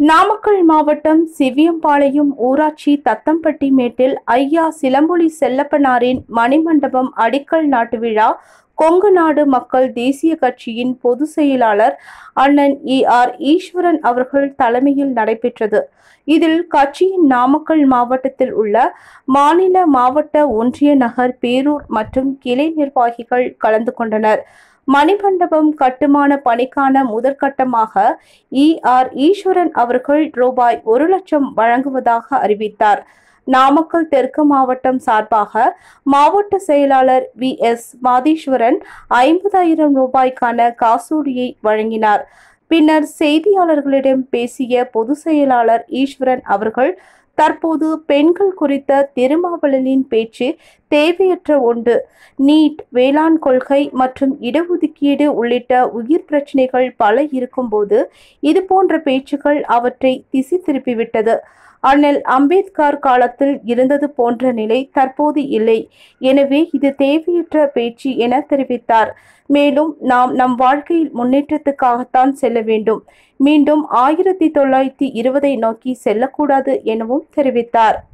நாமக்கல் மாவட்டம் சிவியம்பாளையம் ஊராட்சி தத்தம்பட்டி மேட்டில் ஐயா சிலம்பொலி செல்லப்பனாரின் மணிமண்டபம் அடிக்கல் நாட்டு விழா கொங்கு நாடு மக்கள் தேசிய கட்சியின் பொதுச் செயலாளர் அண்ணன் இ ஆர் ஈஸ்வரன் அவர்கள் தலைமையில் நடைபெற்றது இதில் கட்சியின் நாமக்கல் மாவட்டத்தில் உள்ள மாநில மாவட்ட ஒன்றிய நகர் பேரூர் மற்றும் கிளை நிர்வாகிகள் கலந்து கொண்டனர் மணிமண்டபம் கட்டுமான பணிக்கான முதற்கட்டமாக இ ஆர் ஈஸ்வரன் அவர்கள் ரூபாய் ஒரு லட்சம் வழங்குவதாக அறிவித்தார் நாமக்கல் தெற்கு மாவட்டம் சார்பாக மாவட்ட செயலாளர் வி எஸ் மாதீஸ்வரன் ஐம்பதாயிரம் ரூபாய்க்கான காசோடியை வழங்கினார் பின்னர் செய்தியாளர்களிடம் பேசிய பொதுச் செயலாளர் ஈஸ்வரன் அவர்கள் தற்போது பெண்கள் குறித்த திருமாவளனின் பேச்சு தேவையற்ற ஒன்று நீட் வேளாண் கொள்கை மற்றும் இடஒதுக்கீடு உள்ளிட்ட உயிர் பிரச்சனைகள் பல இருக்கும்போது இது போன்ற பேச்சுக்கள் அவற்றை திசை திருப்பிவிட்டது அண்ணல் அம்பேத்கர் காலத்தில் இருந்தது போன்ற நிலை தற்போது இல்லை எனவே இது தேவையற்ற பேச்சு என தெரிவித்தார் மேலும் நாம் நம் வாழ்க்கையில் முன்னேற்றத்துக்காகத்தான் செல்ல வேண்டும் மீண்டும் ஆயிரத்தி தொள்ளாயிரத்தி இருபதை நோக்கி செல்லக்கூடாது எனவும் தெரிவித்தார்